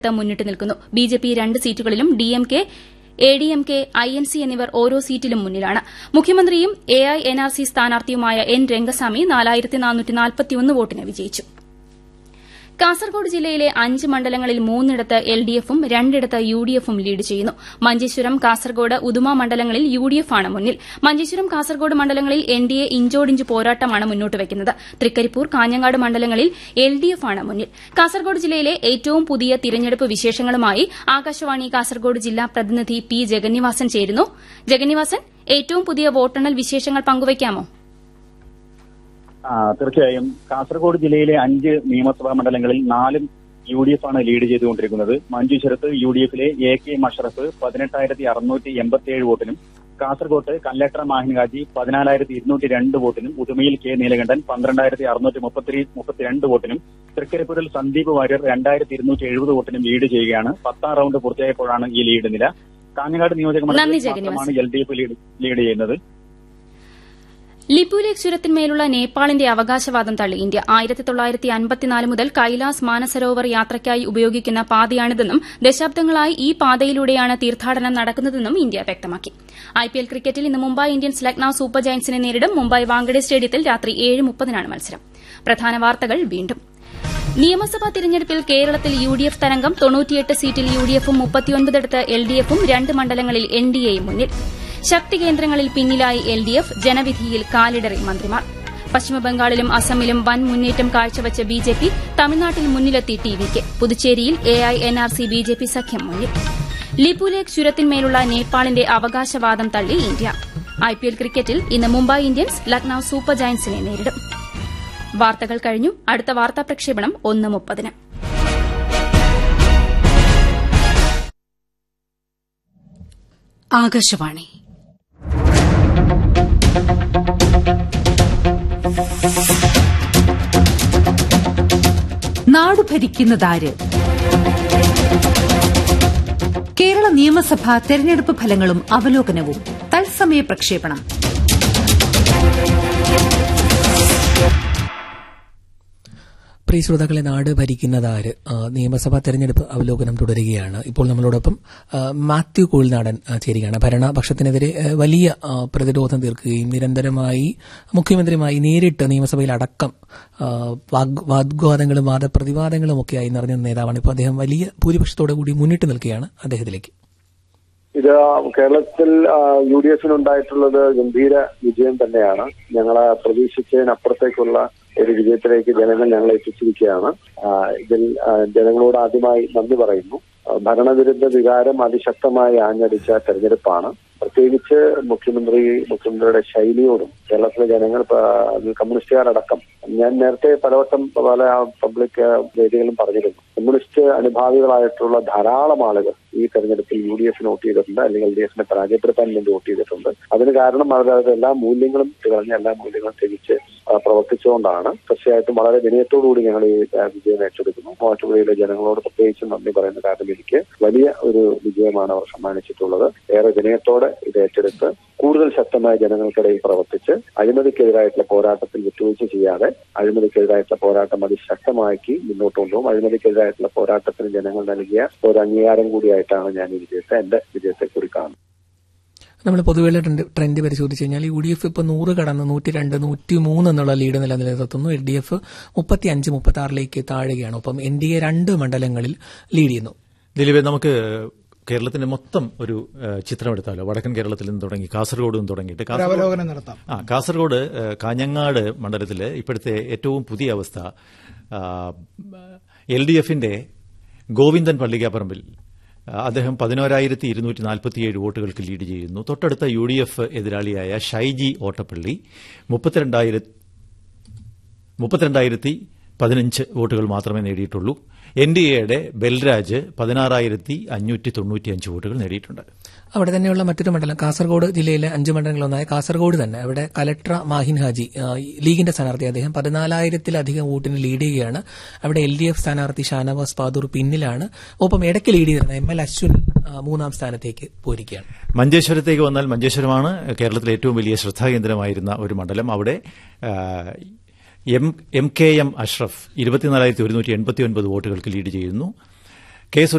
മുന്നിട്ട് നിൽക്കുന്നു ബിജെപി രണ്ട് സീറ്റുകളിലും ഡിഎംകെ എഡിഎംകെ ഐഎൻസി എന്നിവർ ഓരോ സീറ്റിലും മുന്നിലാണ് മുഖ്യമന്ത്രിയും എഐഎൻആർസി സ്ഥാനാർത്ഥിയുമായ എൻ രംഗസ്വാമി വോട്ടിന് വിജയിച്ചു കാസർഗോഡ് ജില്ലയിലെ അഞ്ച് മണ്ഡലങ്ങളിൽ മൂന്നിടത്ത് എൽഡിഎഫും രണ്ടിടത്ത് യുഡിഎഫും ലീഡ് ചെയ്യുന്നു മഞ്ചേശ്വരം കാസർഗോഡ് ഉദുമ മണ്ഡലങ്ങളിൽ യുഡിഎഫാണ് മുന്നിൽ മഞ്ചേശ്വരം കാസർഗോഡ് മണ്ഡലങ്ങളിൽ എൻഡിഎ ഇഞ്ചോടിഞ്ച് പോരാട്ടമാണ് മുന്നോട്ട് വയ്ക്കുന്നത് തൃക്കരിപ്പൂർ കാഞ്ഞങ്ങാട് മണ്ഡലങ്ങളിൽ എൽഡിഎഫാണ് മുന്നിൽ കാസർഗോഡ് ജില്ലയിലെ ഏറ്റവും പുതിയ തിരഞ്ഞെടുപ്പ് വിശേഷങ്ങളുമായി ആകാശവാണി കാസർഗോഡ് ജില്ലാ പ്രതിനിധി പി ജഗന്നിവാസൻ ചേരുന്നു ജഗന്നിവാസൻ ഏറ്റവും പുതിയ വോട്ടെണ്ണൽ വിശേഷങ്ങൾ പങ്കുവയ്ക്കാമോ തീർച്ചയായും കാസർഗോഡ് ജില്ലയിലെ അഞ്ച് നിയമസഭാ മണ്ഡലങ്ങളിൽ നാലും യു ഡി എഫ് ആണ് ലീഡ് ചെയ്തുകൊണ്ടിരിക്കുന്നത് മഞ്ചേശ്വരത്ത് യു ഡി എഫിലെ എ കെ മഷറഫ് പതിനെട്ടായിരത്തി അറുന്നൂറ്റി എൺപത്തിയേഴ് വോട്ടിനും കാസർകോട്ട് കല്ലട്ര മാഹിൻഗാജി പതിനാലായിരത്തി ഇരുന്നൂറ്റി രണ്ട് വോട്ടിനും ഉദുമയിൽ കെ നീലകണ്ഠൻ പന്ത്രണ്ടായിരത്തി അറുന്നൂറ്റി മുപ്പത്തി മുപ്പത്തിരണ്ട് വോട്ടിനും തൃക്കരിപ്പൂരിൽ സന്ദീപ് വാര്യർ രണ്ടായിരത്തി ഇരുന്നൂറ്റി എഴുപത് വോട്ടിനും ലീഡ് ചെയ്യുകയാണ് പത്താം റൌണ്ട് പൂർത്തിയായപ്പോഴാണ് ഈ ലീഡ് നില കാഞ്ഞങ്ങാട് നിയോജക മണ്ഡലത്തിൽ മാത്രമാണ് എൽ ഡി എഫ് ലീഡ് ചെയ്യുന്നത് ലിപുലേഖ് ചുരത്തിന്മേലുള്ള നേപ്പാളിന്റെ അവകാശവാദം തള്ളി ഇന്ത്യ ആയിരത്തി തൊള്ളായിരത്തി അൻപത്തിനാല് മുതൽ കൈലാസ് മാനസരോവർ യാത്രയ്ക്കായി ഉപയോഗിക്കുന്ന പാതയാണിതെന്നും ദശാബ്ദങ്ങളായി ഈ പാതയിലൂടെയാണ് തീർത്ഥാടനം നടക്കുന്നതെന്നും ഇന്ത്യ വ്യക്തമാക്കി ഐപിഎൽ ക്രിക്കറ്റിൽ ഇന്ന് മുംബൈ ഇന്ത്യൻസ് ലക്നൌ സൂപ്പർ ജയന്റ്സിനെ നേരിടും മുംബൈ വാങ്കഡെ സ്റ്റേഡിയത്തിൽ രാത്രി ഏഴ് മുപ്പതിനാണ് മത്സരം പ്രധാന വാർത്തകൾ വീണ്ടും നിയമസഭാ തിരഞ്ഞെടുപ്പിൽ കേരളത്തിൽ യു ഡി എഫ് തരംഗം തൊണ്ണൂറ്റിയെട്ട് സീറ്റിൽ യു ഡി എഫും മുപ്പത്തിയൊൻപതിടത്ത് എൽ ഡി എഫും രണ്ട് മണ്ഡലങ്ങളിൽ എൻ ഡി എയും മുന്നിൽ ശക്തി കേന്ദ്രങ്ങളിൽ പിന്നിലായി എൽ ഡി എഫ് ജനവിധിയിൽ കാലിടറി മന്ത്രിമാർ പശ്ചിമബംഗാളിലും അസമിലും വൻ മുന്നേറ്റം കാഴ്ചവച്ച ബി ജെ പി തമിഴ്നാട്ടിൽ മുന്നിലെത്തി ടി വി കെ പുതുച്ചേരിയിൽ A I N R C B J P സഖ്യം മുന്നിൽ ലിപുലേഖ് ചുരത്തിന്മേലുള്ള നേപ്പാളിന്റെ അവകാശവാദം തള്ളി ഇന്ത്യ ഐപിഎൽ ക്രിക്കറ്റിൽ ഇന്ന് മുംബൈ ഇന്ത്യൻസ് ലക്നൌ സൂപ്പർ ജയന്റ്സിനെ നേരിടും വാർത്തകൾ കഴിഞ്ഞു അടുത്ത വാർത്താ പ്രക്ഷേപണം ഒന്ന് മുപ്പതിന് ആകാശവാണി നാടു ഭരിക്കുന്നതാര് കേരള നിയമസഭാ തെരഞ്ഞെടുപ്പ് ഫലങ്ങളും അവലോകനവും തത്സമയ പ്രക്ഷേപണം പ്രിയ ശ്രോതാക്കളെ നാട് ഭരിക്കുന്നതാര് നിയമസഭാ തെരഞ്ഞെടുപ്പ് അവലോകനം തുടരുകയാണ് ഇപ്പോൾ നമ്മളോടൊപ്പം മാത്യു കോഴിനാടൻ ചേരുകയാണ് ഭരണപക്ഷത്തിനെതിരെ വലിയ പ്രതിരോധം തീർക്കുകയും നിരന്തരമായി മുഖ്യമന്ത്രിയുമായി നേരിട്ട് നിയമസഭയിൽ അടക്കം വാഗ്വാദങ്ങളും വാദപ്രതിവാദങ്ങളും ഒക്കെയായി നിറഞ്ഞ നേതാവാണ് ഇപ്പോൾ അദ്ദേഹം വലിയ ഭൂരിപക്ഷത്തോടു കൂടി മുന്നിട്ട് നിൽക്കുകയാണ് അദ്ദേഹത്തിലേക്ക് ഇത് കേരളത്തിൽ യു ഡി എഫിനുണ്ടായിട്ടുള്ളത് ഗംഭീര വിജയം തന്നെയാണ് ഞങ്ങളെ പ്രതീക്ഷിച്ചതിനപ്പുറത്തേക്കുള്ള ഒരു വിജയത്തിലേക്ക് ജനങ്ങൾ ഞങ്ങളെ എത്തിച്ചിരിക്കുകയാണ് ഇതിൽ ജനങ്ങളോട് ആദ്യമായി നന്ദി പറയുന്നു ഭരണവിരുദ്ധ വികാരം അതിശക്തമായി ആഞ്ഞടിച്ച തെരഞ്ഞെടുപ്പാണ് പ്രത്യേകിച്ച് മുഖ്യമന്ത്രി മുഖ്യമന്ത്രിയുടെ ശൈലിയോടും കേരളത്തിലെ ജനങ്ങൾ കമ്മ്യൂണിസ്റ്റുകാരടക്കം ഞാൻ നേരത്തെ പലവട്ടം പല പബ്ലിക് വേദികളും പറഞ്ഞിരുന്നു കമ്മ്യൂണിസ്റ്റ് അനുഭാവികളായിട്ടുള്ള ധാരാളം ആളുകൾ ഈ തെരഞ്ഞെടുപ്പിൽ യു ഡി എഫിന് വോട്ട് ചെയ്തിട്ടുണ്ട് അല്ലെങ്കിൽ എൽ ഡി എഫിനെ പരാജയപ്പെടുത്താൻ വേണ്ടി വോട്ട് ചെയ്തിട്ടുണ്ട് അതിന് കാരണം അവരുടെ എല്ലാ മൂല്യങ്ങളും തികഞ്ഞ എല്ലാ മൂല്യങ്ങളും തിരിച്ച് പ്രവർത്തിച്ചുകൊണ്ടാണ് തീർച്ചയായിട്ടും വളരെ വിനയത്തോടുകൂടി ഞങ്ങൾ ഈ വിജയം ഏറ്റെടുക്കുന്നു മൂവാറ്റുപുഴയിലെ ജനങ്ങളോട് പ്രത്യേകിച്ചും നന്ദി പറയുന്ന കാര്യം എനിക്ക് വലിയ ഒരു വിജയമാണ് അവർ സമ്മാനിച്ചിട്ടുള്ളത് ഏറെ വിനയത്തോടെ ഇത് ഏറ്റെടുത്ത് കൂടുതൽ ശക്തമായ ജനങ്ങൾക്കിടയിൽ പ്രവർത്തിച്ച് അഴിമതിക്കെതിരായിട്ടുള്ള പോരാട്ടത്തിൽ വിട്ടുവീഴ്ച ചെയ്യാതെ അഴിമതിക്കെതിരായിട്ടുള്ള പോരാട്ടം അതിശക്തമാക്കി മുന്നോട്ട് കൊണ്ടുപോകും അഴിമതിക്കെതിരായിട്ടുള്ള പോരാട്ടത്തിന് ജനങ്ങൾ നൽകിയ ഒരു അംഗീകാരം കൂടിയായിട്ടാണ് ഞാൻ ഈ വിജയത്തെ എന്റെ വിജയത്തെ കുറി കാണുന്നത് നമ്മൾ പൊതുവെയുള്ള ട്രെൻഡ് ട്രെൻഡ് പരിശോധിച്ച് കഴിഞ്ഞാൽ യു ഡി എഫ് ഇപ്പോൾ നൂറ് കടന്ന് നൂറ്റി രണ്ട് നൂറ്റി മൂന്ന് എന്നുള്ള ലീഡ് നില നിലനിർത്തുന്നു എൽ ഡി എഫ് മുപ്പത്തി അഞ്ച് മുപ്പത്തി ആറിലേക്ക് താഴുകയാണ് ഒപ്പം എൻ ഡി എ രണ്ട് മണ്ഡലങ്ങളിൽ ലീഡ് ചെയ്യുന്നു ദിലീപ് നമുക്ക് കേരളത്തിന്റെ മൊത്തം ഒരു ചിത്രം എടുത്താലോ വടക്കൻ കേരളത്തിൽ നിന്ന് തുടങ്ങി കാസർഗോഡ് നിന്ന് തുടങ്ങിയിട്ട് അവലോകനം നടത്താം ആ കാസർഗോഡ് കാഞ്ഞങ്ങാട് മണ്ഡലത്തിലെ ഇപ്പോഴത്തെ ഏറ്റവും പുതിയ അവസ്ഥ എൽ ഡി എഫിന്റെ ഗോവിന്ദൻ പള്ളിക്കാപ്പറമ്പിൽ അദ്ദേഹം പതിനോരായിരത്തി ഇരുന്നൂറ്റി നാൽപ്പത്തിയേഴ് വോട്ടുകൾക്ക് ലീഡ് ചെയ്യുന്നു തൊട്ടടുത്ത യു ഡി എഫ് എതിരാളിയായ ഷൈജി ഓട്ടപ്പള്ളി മുപ്പത്തിരണ്ടായിരത്തി പതിനഞ്ച് വോട്ടുകൾ മാത്രമേ നേടിയിട്ടുള്ളൂ എൻ ഡി എയുടെ ബൽരാജ് പതിനാറായിരത്തി അഞ്ഞൂറ്റി തൊണ്ണൂറ്റിയഞ്ച് വോട്ടുകൾ നേടിയിട്ടുണ്ട് അവിടെ തന്നെയുള്ള മറ്റൊരു മണ്ഡലം കാസർഗോഡ് ജില്ലയിലെ അഞ്ച് മണ്ഡലങ്ങളൊന്നായ കാസർഗോഡ് തന്നെ അവിടെ കലക്ടർ മാഹിൻ ഹാജി ലീഗിന്റെ സ്ഥാനാർത്ഥി അദ്ദേഹം പതിനാലായിരത്തിലധികം വോട്ടിന് ലീഡ് ചെയ്യുകയാണ് അവിടെ എൽ ഡി എഫ് സ്ഥാനാർത്ഥി ഷാനവാസ് പാദൂർ പിന്നിലാണ് ഒപ്പം ഇടയ്ക്ക് ലീഡ് ചെയ്തിരുന്ന എം എൽ അശ്വിൻ മൂന്നാം സ്ഥാനത്തേക്ക് പോയിരിക്കുകയാണ് മഞ്ചേശ്വരത്തേക്ക് വന്നാൽ മഞ്ചേശ്വരമാണ് കേരളത്തിലെ ഏറ്റവും വലിയ ശ്രദ്ധാകേന്ദ്രമായിരുന്ന ഒരു മണ്ഡലം അവിടെ M M K M Ashraf ഇരുപത്തിനാലായിരത്തി ഒരുന്നൂറ്റി എൺപത്തി ഒൻപത് വോട്ടുകൾക്ക് ലീഡ് ചെയ്യുന്നു കെ